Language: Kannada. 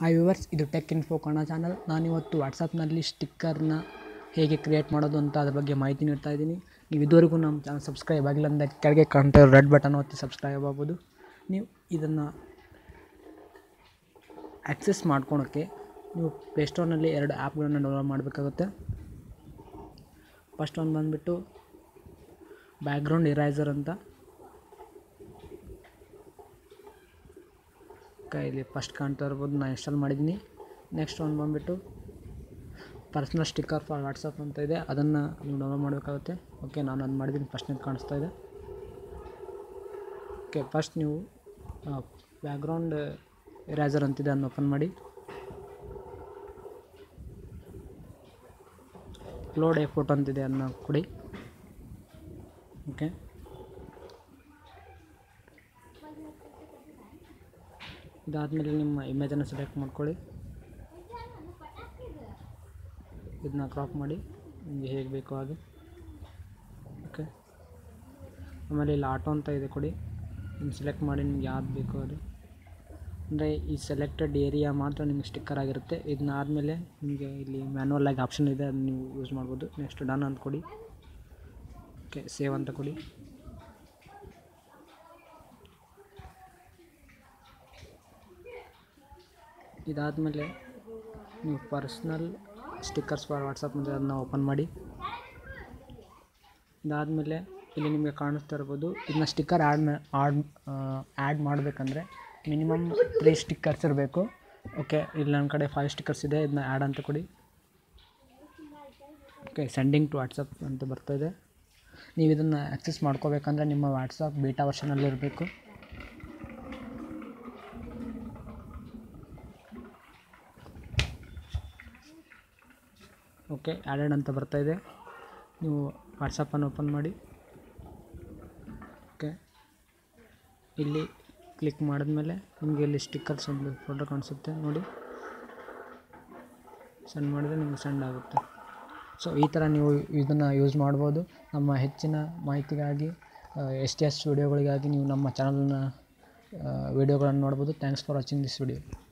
ಹಾಯ್ ವ್ಯೂವರ್ಸ್ ಇದು ಟೆಕ್ ಇನ್ಫೋ ಕನ್ನಡ ಚಾನಲ್ ನಾನಿವತ್ತು ವಾಟ್ಸಪ್ನಲ್ಲಿ ಸ್ಟಿಕ್ಕರ್ನ ಹೇಗೆ ಕ್ರಿಯೇಟ್ ಮಾಡೋದು ಅಂತ ಅದ್ರ ಬಗ್ಗೆ ಮಾಹಿತಿ ನೀಡ್ತಾ ಇದ್ದೀನಿ ನೀವು ಇದುವರೆಗೂ ನಮ್ಮ ಚಾನಲ್ ಸಬ್ಸ್ಕ್ರೈಬ್ ಆಗಿಲ್ಲ ಅಂದರೆ ಕೆಳಗೆ ಕಾಣ್ತಾ ಇರೋ ರೆಡ್ ಬಟನ್ ಒತ್ತಿ ಸಬ್ಸ್ಕ್ರೈಬ್ ಆಗ್ಬೋದು ನೀವು ಇದನ್ನು ಆ್ಯಕ್ಸೆಸ್ ಮಾಡ್ಕೊಳಕ್ಕೆ ನೀವು ಪ್ಲೇಸ್ಟೋರ್ನಲ್ಲಿ ಎರಡು ಆ್ಯಪ್ಗಳನ್ನು ಡೌನ್ಲೋಡ್ ಮಾಡಬೇಕಾಗುತ್ತೆ ಫಸ್ಟ್ ಒಂದು ಬಂದುಬಿಟ್ಟು ಬ್ಯಾಕ್ಗ್ರೌಂಡ್ ಇರೈಸರ್ ಅಂತ ಇಲ್ಲಿ ಫಸ್ಟ್ ಕಾಣ್ತಾ ಇರ್ಬೋದು ನಾನು ಇನ್ಸ್ಟಾಲ್ ಮಾಡಿದ್ದೀನಿ ನೆಕ್ಸ್ಟ್ ಒಂದು ಬಂದುಬಿಟ್ಟು ಪರ್ಸ್ನಲ್ ಸ್ಟಿಕ್ಕರ್ ಫಾರ್ ವಾಟ್ಸಪ್ ಅಂತ ಇದೆ ಅದನ್ನು ನೀವು ಡೌನ್ಲೋಡ್ ಮಾಡಬೇಕಾಗುತ್ತೆ ಓಕೆ ನಾನು ಅದು ಮಾಡಿದ್ದೀನಿ ಫಸ್ಟ್ನೇದು ಕಾಣಿಸ್ತಾ ಇದೆ ಓಕೆ ಫಸ್ಟ್ ನೀವು ಬ್ಯಾಕ್ಗ್ರೌಂಡ್ ಇರೇಸರ್ ಅಂತಿದೆ ಅದನ್ನು ಓಪನ್ ಮಾಡಿ ಲೋಡ್ ಎ ಫೋಟೋ ಅಂತಿದೆ ಅದನ್ನ ಕೊಡಿ ಓಕೆ ಇದಾದಮೇಲೆ ನಿಮ್ಮ ಇಮೇಜನ್ನು ಸೆಲೆಕ್ಟ್ ಮಾಡ್ಕೊಳ್ಳಿ ಇದನ್ನ ಕ್ರಾಪ್ ಮಾಡಿ ನಿಮಗೆ ಹೇಗೆ ಬೇಕೋ ಹಾಗೆ ಓಕೆ ಆಮೇಲೆ ಇಲ್ಲಿ ಆಟೋ ಅಂತ ಇದೆ ಕೊಡಿ ನೀವು ಸೆಲೆಕ್ಟ್ ಮಾಡಿ ನಿಮ್ಗೆ ಯಾವ್ದು ಬೇಕೋ ಅದು ಅಂದರೆ ಈ ಸೆಲೆಕ್ಟೆಡ್ ಏರಿಯಾ ಮಾತ್ರ ನಿಮಗೆ ಸ್ಟಿಕ್ಕರ್ ಆಗಿರುತ್ತೆ ಇದನ್ನ ಆದಮೇಲೆ ನಿಮಗೆ ಇಲ್ಲಿ ಮ್ಯಾನುವಲ್ ಆಗಿ ಆಪ್ಷನ್ ಇದೆ ಅದನ್ನ ನೀವು ಯೂಸ್ ಮಾಡ್ಬೋದು ನೆಕ್ಸ್ಟ್ ಡನ್ ಅಂತ ಕೊಡಿ ಓಕೆ ಸೇವ್ ಅಂತ ಕೊಡಿ ಇದಾದಮೇಲೆ ನೀವು ಪರ್ಸ್ನಲ್ ಸ್ಟಿಕ್ಕರ್ಸ್ ಫಾರ್ ವಾಟ್ಸಪ್ ಅಂದರೆ ಅದನ್ನ ಓಪನ್ ಮಾಡಿ ಇದಾದಮೇಲೆ ಇಲ್ಲಿ ನಿಮಗೆ ಕಾಣಿಸ್ತಾ ಇರ್ಬೋದು ಇದನ್ನ ಸ್ಟಿಕ್ಕರ್ ಆ್ಯಡ್ ಆಡ್ ಆ್ಯಡ್ ಮಾಡಬೇಕಂದ್ರೆ ಮಿನಿಮಮ್ ತ್ರೀ ಸ್ಟಿಕ್ಕರ್ಸ್ ಇರಬೇಕು ಓಕೆ ಇಲ್ಲಿ ನನ್ನ ಕಡೆ ಫೈವ್ ಸ್ಟಿಕ್ಕರ್ಸ್ ಇದೆ ಇದನ್ನ ಆ್ಯಡ್ ಅಂತ ಕೊಡಿ ಓಕೆ ಸೆಂಡಿಂಗ್ ಟು ವಾಟ್ಸಪ್ ಅಂತ ಬರ್ತಾಯಿದೆ ನೀವು ಇದನ್ನು ಆ್ಯಕ್ಸೆಸ್ ಮಾಡ್ಕೋಬೇಕಂದ್ರೆ ನಿಮ್ಮ ವಾಟ್ಸಪ್ ಬೀಟಾ ವರ್ಷನಲ್ಲಿ ಇರಬೇಕು ಓಕೆ ಆ್ಯಡೆಡ್ ಅಂತ ಬರ್ತಾ ಇದೆ ನೀವು ವಾಟ್ಸಪ್ಪನ್ನು ಓಪನ್ ಮಾಡಿ ಓಕೆ ಇಲ್ಲಿ ಕ್ಲಿಕ್ ಮಾಡಿದ್ಮೇಲೆ ನಿಮಗೆ ಇಲ್ಲಿ ಸ್ಟಿಕ್ಕರ್ಸ್ ಒಂದು ಫೋಟೋ ಕಾಣಿಸುತ್ತೆ ನೋಡಿ ಸೆಂಡ್ ಮಾಡಿದರೆ ನಿಮಗೆ ಸೆಂಡ್ ಆಗುತ್ತೆ ಸೊ ಈ ಥರ ನೀವು ಇದನ್ನು ಯೂಸ್ ಮಾಡ್ಬೋದು ನಮ್ಮ ಹೆಚ್ಚಿನ ಮಾಹಿತಿಗಾಗಿ ಎಸ್ ಟಿ ಎಸ್ ವಿಡಿಯೋಗಳಿಗಾಗಿ ನೀವು ನಮ್ಮ ಚಾನಲ್ನ ವಿಡಿಯೋಗಳನ್ನು ನೋಡ್ಬೋದು thanks for watching this video